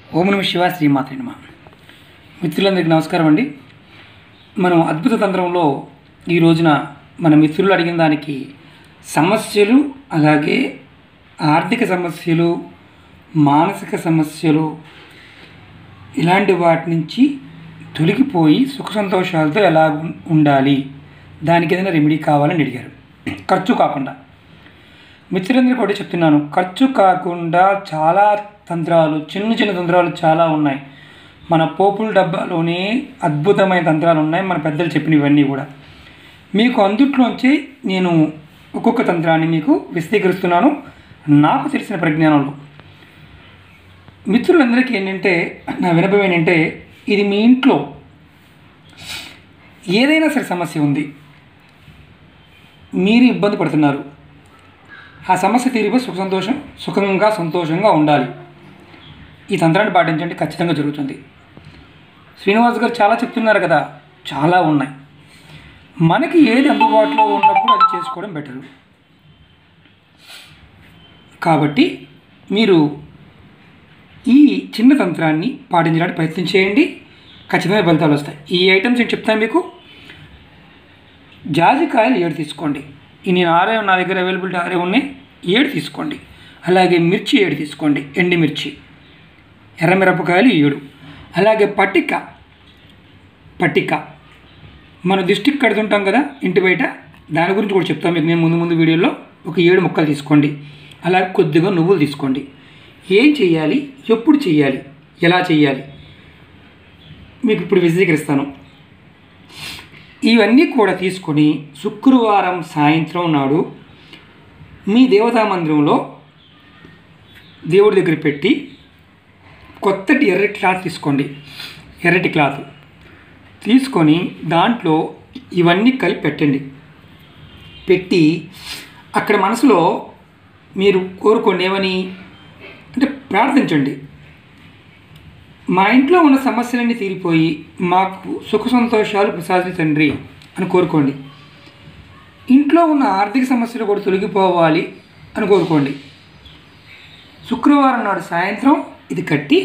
ఓం నమ శివ శ్రీమాత్రి నమ మిత్రులందరికీ నమస్కారం అండి మనం అద్భుత తంత్రంలో ఈ రోజున మన మిత్రులు అడిగిన దానికి సమస్యలు అలాగే ఆర్థిక సమస్యలు మానసిక సమస్యలు ఇలాంటి వాటి నుంచి తొలగిపోయి సుఖ సంతోషాలతో ఎలా ఉం- ఉండాలి దానికి ఏదైనా రెమెడీ కావాలని అడిగారు ఖర్చు కాకుండా మిత్రులందరికీ కూడా చెప్తున్నాను ఖర్చు కాకుండా చాలా తంత్రాలు చిన్న చిన్న తంత్రాలు చాలా ఉన్నాయి మన పోపుల డబ్బాలోనే అద్భుతమైన తంత్రాలు ఉన్నాయి మన పెద్దలు చెప్పినవన్నీ కూడా మీకు అందుట్లోంచి నేను ఒక్కొక్క తంత్రాన్ని మీకు విశదీకరిస్తున్నాను నాకు తెలిసిన ప్రజ్ఞానంలో మిత్రులందరికీ ఏంటంటే నా వినపం ఏంటంటే ఇది మీ ఇంట్లో ఏదైనా సరే సమస్య ఉంది మీరు ఇబ్బంది పడుతున్నారు ఆ సమస్య తీరిపోయి సుఖ సంతోషం సుఖంగా సంతోషంగా ఉండాలి ఈ తంత్రాన్ని పాటించండి ఖచ్చితంగా జరుగుతుంది శ్రీనివాస్ గారు చాలా చెప్తున్నారు కదా చాలా ఉన్నాయి మనకి ఏది అందుబాటులో ఉన్నప్పుడు అది చేసుకోవడం బెటరు కాబట్టి మీరు ఈ చిన్న తంత్రాన్ని పాటించడానికి ప్రయత్నం చేయండి ఖచ్చితమైన ఫలితాలు వస్తాయి ఈ ఐటమ్స్ నేను చెప్తాను మీకు జాజికాయలు ఏడు తీసుకోండి ఈ నేను ఆరే నా దగ్గర అవైలబిలిటీ ఆరే ఉన్నాయి ఏడు తీసుకోండి అలాగే మిర్చి ఏడు తీసుకోండి ఎండి మిర్చి ఎర్రమిరపకాయలు ఏడు అలాగే పట్టిక పట్టిక మన దిష్టికి కడుతుంటాం కదా ఇంటి బయట దాని గురించి కూడా చెప్తాను మీకు నేను ముందు ముందు వీడియోలో ఒక ఏడు ముక్కలు తీసుకోండి అలాగే కొద్దిగా నువ్వులు తీసుకోండి ఏం చేయాలి ఎప్పుడు చేయాలి ఎలా చేయాలి మీకు ఇప్పుడు విశదీకరిస్తాను ఇవన్నీ కూడా తీసుకొని శుక్రవారం సాయంత్రం నాడు మీ దేవతా మందిరంలో దేవుడి దగ్గర పెట్టి కొత్తటి ఎర్రటి క్లాత్ తీసుకోండి ఎర్రటి క్లాత్ తీసుకొని దాంట్లో ఇవన్నీ కలిపి పెట్టండి పెట్టి అక్కడ మనసులో మీరు కోరుకోండి ఏమని అంటే ప్రార్థించండి మా ఇంట్లో ఉన్న సమస్యలన్నీ తీరిపోయి మాకు సుఖ సంతోషాలు ప్రసాది తండ్రి అని కోరుకోండి ఇంట్లో ఉన్న ఆర్థిక సమస్యలు కూడా తొలగిపోవాలి అని కోరుకోండి శుక్రవారం నాడు సాయంత్రం ఇది కట్టి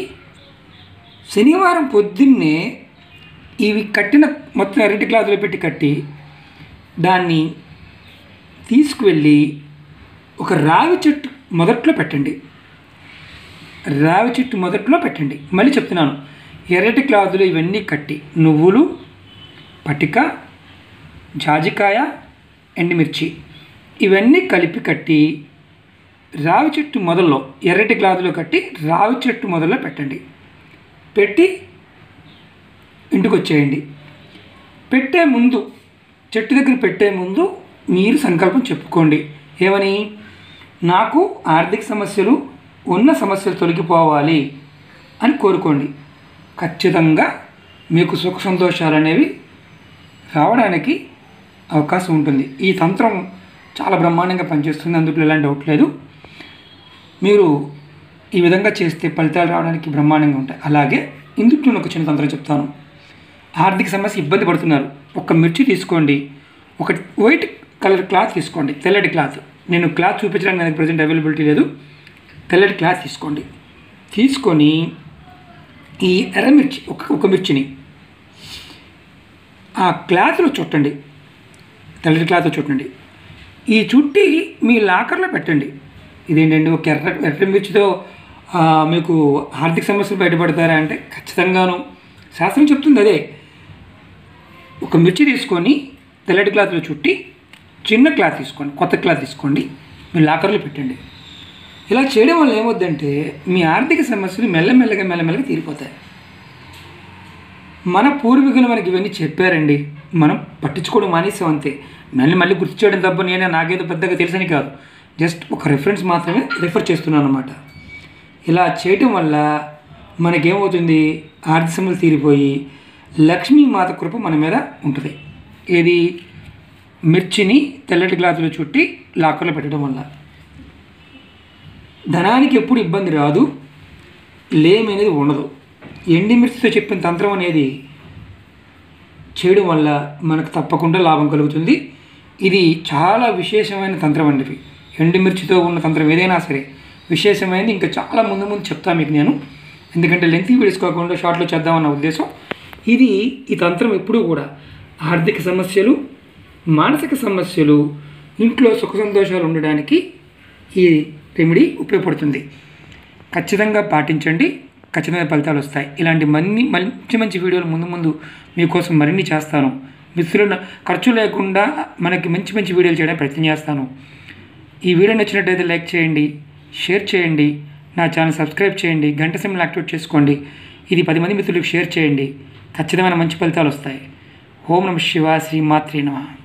శనివారం పొద్దున్నే ఇవి కట్టిన మొత్తం అరటి క్లాతులో పెట్టి కట్టి దాన్ని తీసుకువెళ్ళి ఒక రావి చెట్టు మొదట్లో పెట్టండి రావి చెట్టు మొదట్లో పెట్టండి మళ్ళీ చెప్తున్నాను ఎర్రటి క్లాతులు ఇవన్నీ కట్టి నువ్వులు పటిక జాజికాయ ఎండుమిర్చి ఇవన్నీ కలిపి కట్టి రావి చెట్టు మొదల్లో ఎర్రటి క్లాతులో కట్టి రావి చెట్టు మొదల్లో పెట్టండి పెట్టి ఇంటికి వచ్చేయండి పెట్టే ముందు చెట్టు దగ్గర పెట్టే ముందు మీరు సంకల్పం చెప్పుకోండి ఏమని నాకు ఆర్థిక సమస్యలు ఉన్న సమస్యలు తొలగిపోవాలి అని కోరుకోండి ఖచ్చితంగా మీకు సుఖ సంతోషాలు అనేవి రావడానికి అవకాశం ఉంటుంది ఈ తంత్రం చాలా బ్రహ్మాండంగా పనిచేస్తుంది అందులో ఎలాంటి డౌట్ లేదు మీరు ఈ విధంగా చేస్తే ఫలితాలు రావడానికి బ్రహ్మాండంగా ఉంటాయి అలాగే ఇందుట్లో నేను ఒక చిన్న తంత్రం చెప్తాను ఆర్థిక సమస్య ఇబ్బంది పడుతున్నారు ఒక మిర్చి తీసుకోండి ఒక వైట్ కలర్ క్లాత్ తీసుకోండి తెల్లటి క్లాత్ నేను క్లాత్ చూపించడానికి నాకు ప్రజెంట్ అవైలబిలిటీ లేదు తెల్లటి క్లాత్ తీసుకోండి తీసుకొని ఈ ఎర్రమిర్చి ఒక ఒక మిర్చిని ఆ క్లాత్లో చుట్టండి తెల్లటి క్లాత్లో చుట్టండి ఈ చుట్టి మీ లాకర్లో పెట్టండి ఇదేంటండి ఒక ఎర్ర ఎర్ర మిర్చితో ఆ, మీకు ఆర్థిక సమస్యలు బయటపడతారా అంటే ఖచ్చితంగాను శాస్త్రం చెప్తుంది అదే ఒక మిర్చి తీసుకొని తెల్లటి క్లాత్లో చుట్టి చిన్న క్లాత్ తీసుకోండి కొత్త క్లాత్ తీసుకోండి మీ లాకర్లో పెట్టండి ఇలా చేయడం వల్ల ఏమవుద్దంటే మీ ఆర్థిక సమస్యలు మెల్లమెల్లగా మెల్లమెల్లగా తీరిపోతాయి మన పూర్వీకులు మనకి ఇవన్నీ చెప్పారండి మనం పట్టించుకోవడం మానేసాం అంతే మళ్ళీ మళ్ళీ గుర్తు చేయడం తప్ప నేనే నాకేదో పెద్దగా తెలుసని కాదు జస్ట్ ఒక రెఫరెన్స్ మాత్రమే రిఫర్ చేస్తున్నాను అనమాట ఇలా చేయటం వల్ల మనకేమవుతుంది ఆర్థిక సమస్యలు తీరిపోయి లక్ష్మీ మాత కృప మన మీద ఉంటుంది ఏది మిర్చిని తెల్లటి గ్లాసులో చుట్టి లాకర్లో పెట్టడం వల్ల ధనానికి ఎప్పుడు ఇబ్బంది రాదు లేమి అనేది ఉండదు ఎండి మిర్చితో చెప్పిన తంత్రం అనేది చేయడం వల్ల మనకు తప్పకుండా లాభం కలుగుతుంది ఇది చాలా విశేషమైన తంత్రం అండి ఇది. ఎండుమిర్చితో ఉన్న తంత్రం ఏదైనా సరే విశేషమైనది ఇంకా చాలా ముందు ముందు చెప్తాను మీకు నేను ఎందుకంటే లెంత్ వీడియోస్ కాకుండా షార్ట్లో చేద్దామన్న ఉద్దేశం ఇది ఈ తంత్రం ఎప్పుడూ కూడా ఆర్థిక సమస్యలు మానసిక సమస్యలు ఇంట్లో సుఖ సంతోషాలు ఉండడానికి ఈ రెమెడీ ఉపయోగపడుతుంది ఖచ్చితంగా పాటించండి ఖచ్చితమైన ఫలితాలు వస్తాయి ఇలాంటి మన్ని మంచి మంచి వీడియోలు ముందు ముందు మీకోసం మరిన్ని చేస్తాను మిత్రుల ఖర్చు లేకుండా మనకి మంచి మంచి వీడియోలు చేయడానికి ప్రయత్నం చేస్తాను ఈ వీడియో నచ్చినట్టయితే లైక్ చేయండి షేర్ చేయండి నా ఛానల్ సబ్స్క్రైబ్ చేయండి గంట సింబల్ యాక్టివేట్ చేసుకోండి ఇది పది మంది మిత్రులకు షేర్ చేయండి ఖచ్చితమైన మంచి ఫలితాలు వస్తాయి ఓం నమ శివ శ్రీ మాత్రే నమః